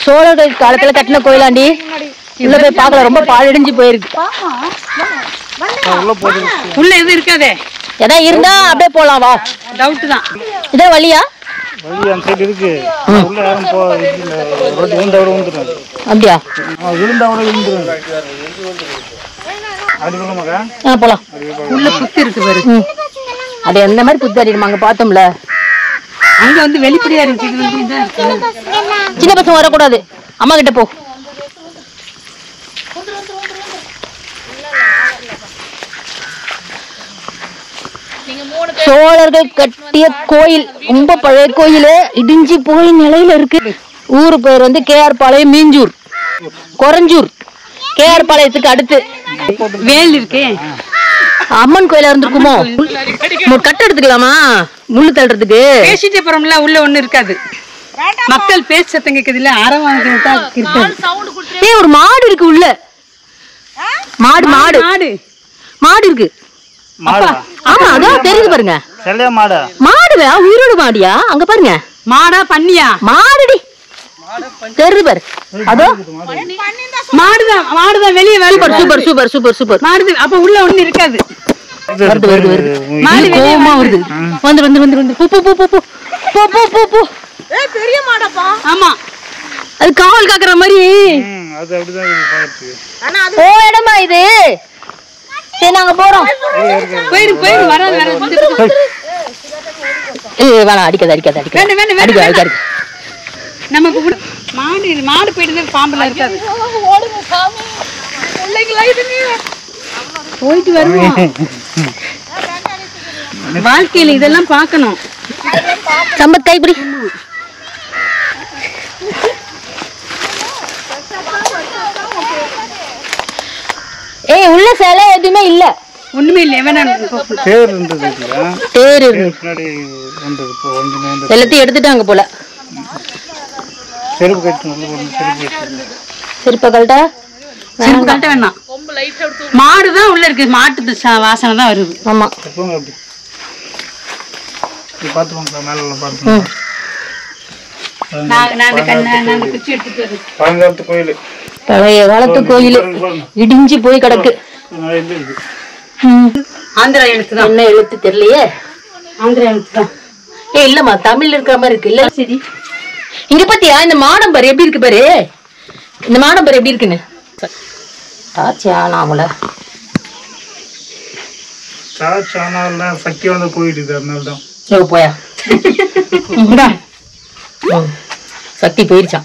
சோழர்கள் காலத்துல கட்டின கோயிலாண்டி உள்ள போய் பார்க்கல ரொம்ப பாழடைஞ்சு போயிருக்கு உள்ள போகுது உள்ள எதுவும் இருக்காதே எதாவது இருந்தா அப்படியே போலாம் வா டவுட் தான் இதே வழியா வழி அந்த சைடு இருக்கு உள்ள யாரும் போ ரோட்டு விழுந்தா கூட விழுந்துடும் அப்படியா விழுந்தா கூட விழுந்துடும் அதுக்குள்ள மகா ஆ போலாம் உள்ள புத்து இருக்கு பாரு ம். அது எந்த மாதிரி புத்தாடி நம்ம அங்க பார்த்தோம்ல அங்க வந்து வெளிப்படையா இருக்கு இது வந்து இதா இருக்கு சின்ன பசங்க வரக்கூடாது அம்மா கிட்ட போ சோழர்கள் கட்டிய கோயில் ரொம்ப பழைய கோயில் இடிஞ்சு போய் நிலையில இருக்கு ஊரு பேர் வந்து கேஆர் பாளையம் மீஞ்சூர் கொரஞ்சூர் கேஆர் பாளையத்துக்கு அடுத்து வேல் இருக்கே அம்மன் கோயிலா இருந்திருக்குமோ மு- கட்டு எடுத்துக்கலாமா முள்ளு தள்ளுறதுக்கு பேசிட்டே போறோம்ல உள்ள ஒண்ணு இருக்காது மக்கள் பேச்சு சத்தம் கேக்குது இல்ல ஆரவாங்க இருக்காது ஏய் ஒரு மாடு இருக்கு உள்ள மாடு மாடு மாடு மாடு இருக்கு மாடா ஆமா அதான் தெரியுது பாருங்க செல்லையா மாடா மாடுவே உயிரோடு மாடியா அங்க பாருங்க மாடா பண்ணியா மாடுடி தெரியுது பாரு அதோ மாடுதான் மாடுதான் வெளியே வேலை super super super super super மாடுது அப்ப உள்ள ஒண்ணு இருக்காது வருது வருது வருது மாடு இது கோவமா வருது வந்து வந்து வந்து வந்து போ போ போ போ போ போ போ போ போ ஆமா அது காவல் காக்குற மாதிரி ம், அது அப்படிதான் இருக்கு பார்க்கறதுக்கு. ஓ இடமா இது சரி நாங்க போறோம் போயிரு போயிரு வராது வராது ஏய் வேணாம் அடிக்காத அடிக்காத அடிக்காத வேண்டாம் வேண்டாம் அடிக்காத வேண்டாம் அடிக்காத நமக்கு கூட- மாடு மாடு போயிட்டு பாம்புல இருக்காது போயிட்டு வருவோம் வாழ்க்கையில இதெல்லாம் பார்க்கணும் சம்பத் கைப்பிடி ஏய் உள்ள சிலை எதுவுமே இல்ல ஒண்ணுமே இல்லை வேணாம் தேர் இருந்தது இல்லையா? தேர் இருக்கு தேர் பின்னாடி வந்தது இப்போ வந்து வந்து எல்லாத்தையும் எடுத்துட்டாங்க போல செருப்பு கட்டு உள்ள போகணும் செருப்பு கட்டு சிற்ப கல்ட்டா செருப்பு கட்ட வேணாம் மாடு தான் உள்ள இருக்கு மாட்டு ச- வாசனை தான் வருது ஆமா போங்க அப்படி இது பார்த்துக்கோங்க மேல பார்த்துக்கோங்க நான் நான் அந்த கண்ணை நான் அந்த குச்சி எடுத்துட்டு வரேன். பழங்காலத்து கோயில் பழைய காலத்து கோயில் இடிஞ்சு போய் கிடக்கு நிறைய இது இருக்கு ம். ஆந்திரா எழுத்து தான் என்ன எழுத்து தெரியலையே ஆந்திரா எழுத்து தான் ஏய் இல்லம்மா தமிழ்ல இருக்கிற மாதிரி இருக்கு இல்ல சரி இங்க பாத்தியா இந்த மாடம் பாரு எப்படி இருக்கு பாரு இந்த மாடம் பாரு எப்படி இருக்குன்னு ஆச்சு ஆனாமல சார்ஜ் ஆனால் சக்தி வந்த கோயில் இது அதனால தான் சரி போயா இந்தா. ம். சக்தி போயிருச்சான்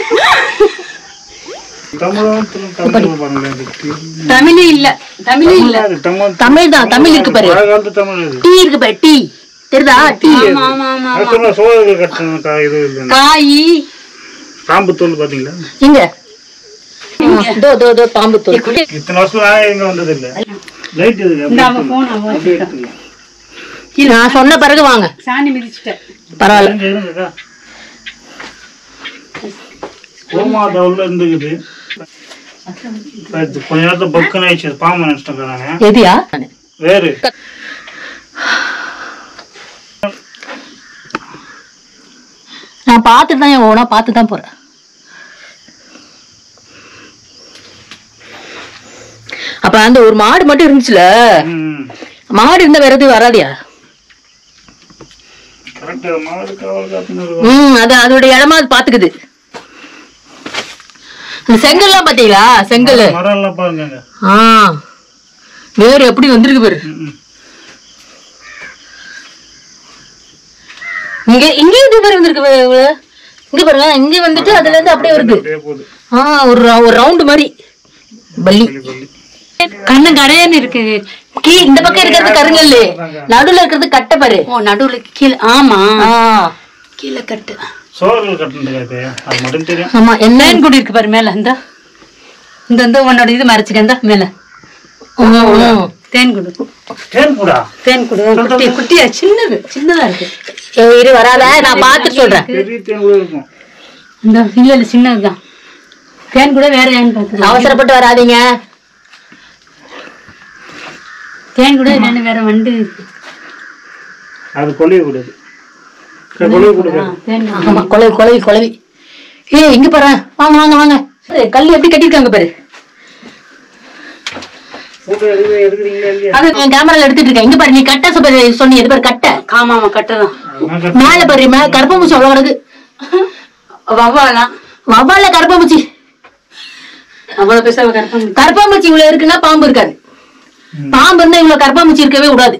தமிழும் தமிழ் பாருங்களேன் இது. தமிழே இல்ல தமிழே இல்ல அது தமிழ் தமிழ் தான் தமிழ் இருக்கு பாரு பழங்காலத்து தமிழ் இது டீ இருக்கு பாரு டீ தெரியுதா டீ ஆமா ஆமா ஆமா நான் சொன்ன சோழர்கள் கட்டின கா- இது இல்லைன்னு காய் பாம்பு தோல் பாத்தீங்களா இங்க தோ தோ தோ பாம்பு தோல் இத்தனை வருஷம் நான் இங்க வந்தது இல்ல லைட் இருக்கு இந்த அப்படியே அவன் போன் அவன் அப்படியே எடுத்துக்கலாம். நான் சொன்ன பிறகு வாங்க சாணி மிதிச்சிட்டேன் பரவாயில்ல இங்க இருங்கக்கா. கோமாதா உள்ள இருந்துக்குது இப்ப இது கொஞ்ச நேரத்துல பக்குன்னு ஆயிடுச்சு அது பாம்பு நினைச்சிட்டேன் நானு எதியா வேறு நான் பார்த்துட்டு தான் என் ஓனா பார்த்து தான் போறேன் அப்ப அந்த ஒரு மாடு மட்டும் இருந்துச்சுல ம் மாடு இருந்தா வேற எதுவும் வராதியா கரெக்ட் மாடு காவல் காத்துன்னு ம் அது அதோட இடமா அது பாத்துக்குது அந்த செங்கல்லாம் பாத்தீங்களா செங்கல் மரம் எல்லாம் பாருங்க ஆ வேறு எப்படி வந்திருக்கு பாரு ம். இங்க இங்க இது பாரு வந்திருக்கு பாரு, இவ்வளவு. இங்க பாருங்க இங்க வந்துட்டு அதுல இருந்து அப்படியே வருது அப்படியே போகுது ஆ ஒரு ரவு- ஒரு ரவுண்ட் மாதிரி பல்லி பள்ளி கண்ணு கரையன்னு இருக்கு கீ இந்த பக்கம் இருக்கிறது கருங்கல்லு நடுவுல இருக்கிறது கட்டை பாரு ஓ நடுவுல கீழே ஆமா ஆ கீழே கட்டு சோழர்கள் கட்டினது அது அது மட்டும் தெரியும் ஆமா என்ன தேன் குடி இருக்கு பாரு மேல இந்த இந்த இந்த உன்னோட இது மறைச்சிக்க இந்த மேல ம், ம். தேன் குடு தேன் கூடா தேன் குடு குட்டி குட்டியா சின்னது சின்னதா இருக்கு ஏய், இரு வராத நான் பார்த்துட்டு சொல்றேன் பெரிய தேன் கூட இருக்கும் இந்த இல்ல இல்ல சின்னதுதான் தேன் கூட வேற ஏன்னு பார்த்து அவசரப்பட்டு வராதீங்க தேன் கூட என்னன்னு வேற வண்டு இருக்கு அது கொலைய கூடாது கொலைய கூடாது ஆ, தேன் குடு. ஆமா குழவி குழவி குழவி ஏய் இங்க பாரு வாங்க வாங்க வாங்க பாரு, கல் எப்படி கட்டிருக்காங்க பாரு போட்டோ எடுக்க எடுக்கிறீங்களா இல்லையா அது என் கேமரால எடுத்துட்டு இருக்கேன் இங்க பாரு நீ கட்ட சொன்ன சொன்னி எது பாரு கட்ட ஆமா ஆமா கட்டதான் அதெல்லாம் கட்டு. மேல பாரு மேல கருப்பம்பூச்சி அவ்வளவு கிடக்கு வவ்வாலாம் வவ்வால கருப்பம்பூச்சி அவ்வளவு பெருசா கருப்பம் கருப்பாம்பூச்சி இவ்வளவு இருக்குன்னா பாம்பு இருக்காது ம். பாம்பு இருந்தா இவ்வளவு கருப்பாம்பூச்சி இருக்கவே கூடாது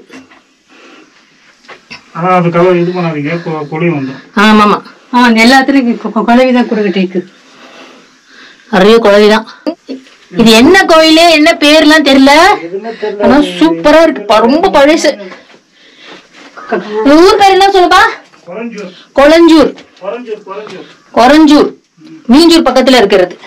ஆனா அது கலர் இது பண்ணாதீங்க கொ- கொடி வந்துடும் ஆமாமா ஆ எல்லாத்துலயும் குழவிதான் கொடுக்கட்டேக்கு நிறைய குழவிதான் இது என்ன கோயிலு என்ன பேர்லாம் தெரியல ஆனா சூப்பரா இருக்கு ரொம்ப பழசு இந்த ஊர் பேர் என்ன சொல்லுப்பா குறைஞ்சூர் கொளஞ்சூர் குறைஞ்சூர் குறைஞ்சூர் கொரஞ்சூர் மீஞ்சூர் பக்கத்துல இருக்கிறது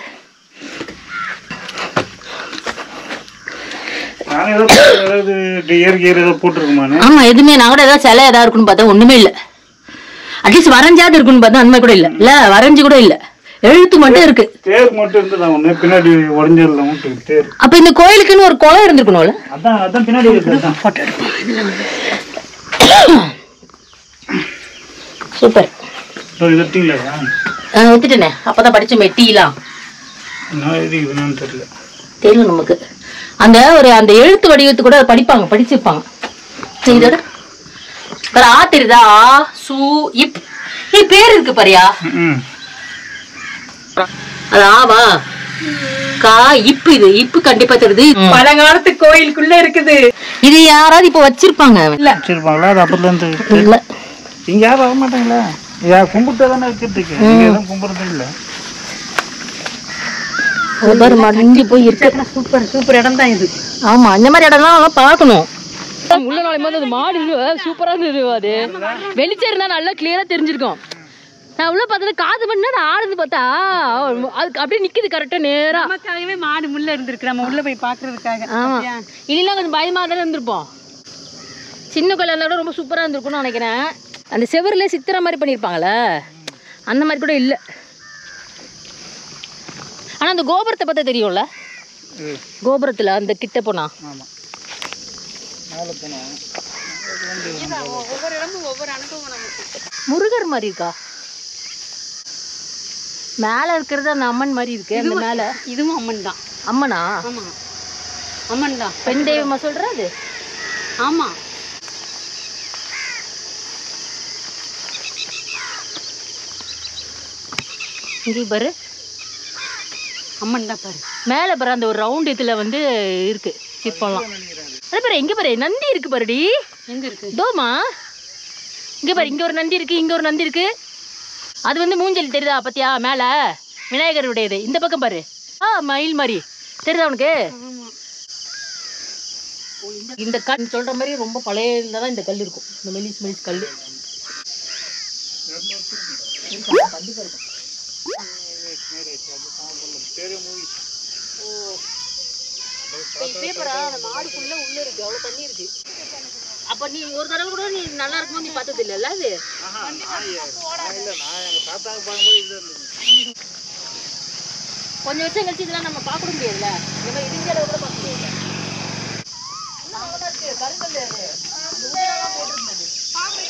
நான் ஏதோ ஏதாவது இயற்கை ஏதோ போட்டிருக்குமான்னு ஆமா எதுவுமே நான் கூட ஏதாவது சிலை ஏதாவது இருக்குன்னு பார்த்தா ஒண்ணுமே இல்ல அட்லீஸ்ட் வரைஞ்சாது இருக்குன்னு பார்த்தா அந்த மாதிரி கூட இல்ல இல்ல வரைஞ்சு கூட இல்ல எழுத்து மட்டும் இருக்கு தேர் மட்டும் இருந்தது ஒண்ணு பின்னாடி உடஞ்சதுல மட்டும் தேர் அப்ப இந்த கோயிலுக்குன்னு ஒரு குளம் இருந்திருக்கணும்ல அதான் அதான் பின்னாடி இருக்கிறது போட்டோ சூப்பர் இது எடுத்தீங்களா எடுத்துட்டேனே அப்பதான் படிச்சோமே டீலாம் நான் இது என்னன்னு தெரியல தெரியும் நமக்கு அந்த ஒரு அந்த எழுத்து வடிவத்து கூட படிப்பாங்க படிச்சிருப்பாங்க சரி, இதோட பாரு, ஆ தெரியுதா ஆ சு இப் ஏய் பேர் இருக்கு பாரியா ம் அது ஆவா கா இப்பு இது இப்பு கண்டிப்பா தெரியுது பழங்காலத்து கோயிலுக்குள்ள இருக்குது இது யாராவது இப்ப வச்சிருப்பாங்க வச்சிருப்பாங்களா அது அப்பத்துல இருந்து இல்ல இங்க யாரும் வர மாட்டாங்களா யா கும்பிட்டு தானே வச்சிருக்கு இங்க எதுவும் கும்பிடுறது இல்ல அது பாரு மடிஞ்சு போய் இருக்கு சூப்பர் சூப்பர் இடம் தான் இது ஆமா அந்த மாதிரி இடம்லாம் நல்லா பார்க்கணும் உள்ள நுழையும் போது அது மாடு சூப்பரா இருந்தது அது வெளிச்சம் இருந்தா நல்லா கிளியரா தெரிஞ்சிருக்கும் நான் உள்ள பார்த்தது காது பண்ணா அது ஆடுது பார்த்தா அதுக்கு அப்படியே நிக்குது கரெக்டா நேரா நமக்காகவே மாடு முள்ள இருந்திருக்கு நம்ம உள்ள போய் பாக்குறதுக்காக ஆமா இனிலாம் கொஞ்சம் பயமா தான் இருந்திருப்போம் சின்ன கோயிலா இருந்தா கூட ரொம்ப சூப்பரா இருந்திருக்கும்னு நினைக்கிறேன் அந்த செவருல சித்திர மாதிரி பண்ணியிருப்பாங்கல்ல அந்த மாதிரி கூட இல்ல ஆனா அந்த கோபுரத்தை பார்த்தா தெரியும்ல இது. கோபுரத்துல அந்த கிட்ட போனா ஆமா மேல போனோம் முருகர் மாதிரி இருக்கா மேல இருக்கிறது அந்த அம்மன் மாதிரி இருக்கு அந்த மேல இதுவும் அம்மன் தான் அம்மனா ஆமா அம்மன் தான் பெண் தெய்வமா சொல்ற அது ஆமா இங்கே பாரு அம்மன் தான் பாரு மேல பாரு அந்த ஒரு ரவுண்ட் இதுல வந்து இருக்கு சிற்பம்லாம் அது பாரு எங்க பாரு நந்தி இருக்கு பாருடி எங்க இருக்கு தோமா இங்க பாரு இங்க ஒரு நந்தி இருக்கு இங்க ஒரு நந்தி இருக்கு அது வந்து மூஞ்சல் தெரியுதா பத்தியா மேல விநாயகருடையது இந்த பக்கம் பாரு ஆ மயில் மாதிரி தெரியுதா உனக்கு இந்த கல் சொல்ற மாதிரி ரொம்ப பழைய இதுல தான் இந்த கல் இருக்கும் இந்த மெலிஸ் மெலிஸ் கல் மாடுக்குள்ள உள்ள இருக்கு அவ்வளவு தண்ணி இருக்கு அப்ப நீ ஒரு தடவை கூட நீ நல்லா இருக்கும்போது நீ பார்த்தது இல்லைல்ல அது கொஞ்சம் வருஷம் கழிச்சு இதெல்லாம் நம்ம பார்க்க கூட முடியாதுல்ல இந்த மாதிரி இடிஞ்ச அளவு கூட பார்க்க முடியாது கருங்கல் அது. இந்த உயரம்லாம் போட்டிருந்தது.